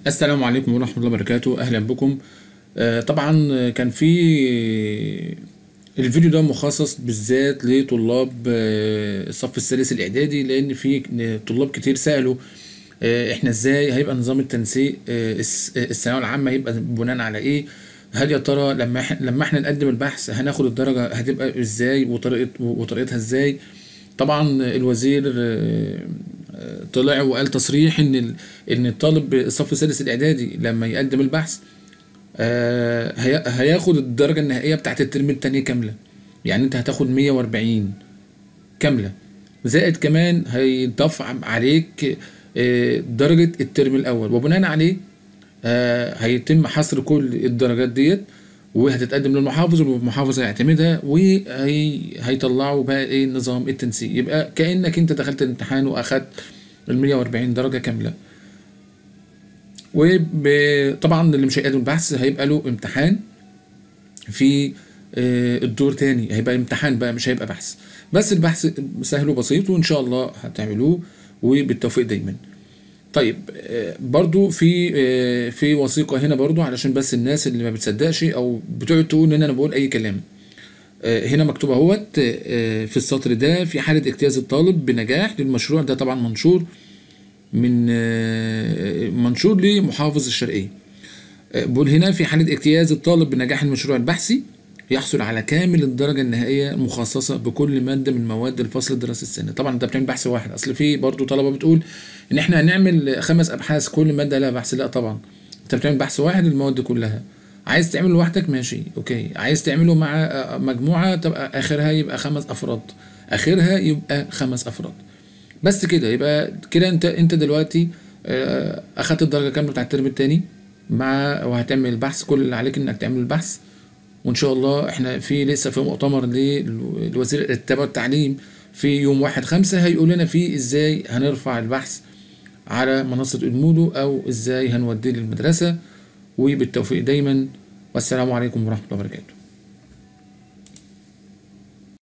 السلام عليكم ورحمة الله وبركاته أهلا بكم آه، طبعا كان في الفيديو ده مخصص بالذات لطلاب آه، الصف الثالث الإعدادي لأن في طلاب كتير سألوا آه، إحنا إزاي هيبقى نظام التنسيق آه، الس- آه، الثانوية العامة هيبقى بناء على إيه هل يا ترى لما إح- لما إحنا نقدم البحث هناخد الدرجة هتبقى إزاي وطريقة وطريقتها إزاي طبعا الوزير آه، آه، طلع وقال تصريح ان ال- ان الطالب الصف السادس الاعدادي لما يقدم البحث آه، هي- هياخد الدرجه النهائيه بتاعت الترم التاني كامله يعني انت هتاخد 140 كامله زائد كمان هيضاف عم- عليك آه، درجه الترم الاول وبناء عليه آه، هيتم حصر كل الدرجات ديت وهتتقدم للمحافظ والمحافظ هيعتمدها وهيطلعوا بقى ايه نظام التنسيق يبقى كأنك انت دخلت الامتحان واخدت ال 140 درجة كاملة وطبعا اللي مش هيقدم البحث هيبقى له امتحان في آه، الدور تاني هيبقى امتحان بقى مش هيبقى بحث بس البحث سهل وبسيط وان شاء الله هتعملوه وبالتوفيق دايما طيب آه، برضو في آه، في وثيقة هنا برضو علشان بس الناس اللي ما بتصدقش او بتقعد تقول ان انا بقول اي كلام آه، هنا مكتوب اهوت آه، في السطر ده في حالة اجتياز الطالب بنجاح للمشروع ده طبعا منشور من آه، منشور لمحافظ الشرقية آه، بقول هنا في حالة اجتياز الطالب بنجاح المشروع البحثي يحصل على كامل الدرجة النهائية المخصصة بكل مادة من مواد الفصل الدراسي السنة طبعا انت بتعمل بحث واحد اصل في برضو طلبة بتقول ان احنا هنعمل خمس ابحاث كل مادة لها بحث لا طبعا انت بتعمل بحث واحد المواد كلها عايز تعمله لوحدك ماشي اوكي عايز تعمله مع آه، مجموعة تبقى اخرها يبقى خمس افراد اخرها يبقى خمس افراد بس كده يبقى كده انت انت دلوقتي آه، اخدت الدرجه كامله بتاع الترم التاني مع وهتعمل البحث كل اللي عليك انك تعمل البحث وان شاء الله احنا في لسه في مؤتمر للوزير التربيه والتعليم في يوم واحد خمسة هيقول لنا فيه ازاي هنرفع البحث على منصة ادمودو او ازاي هنوديه للمدرسة وبالتوفيق دايما والسلام عليكم ورحمة الله وبركاته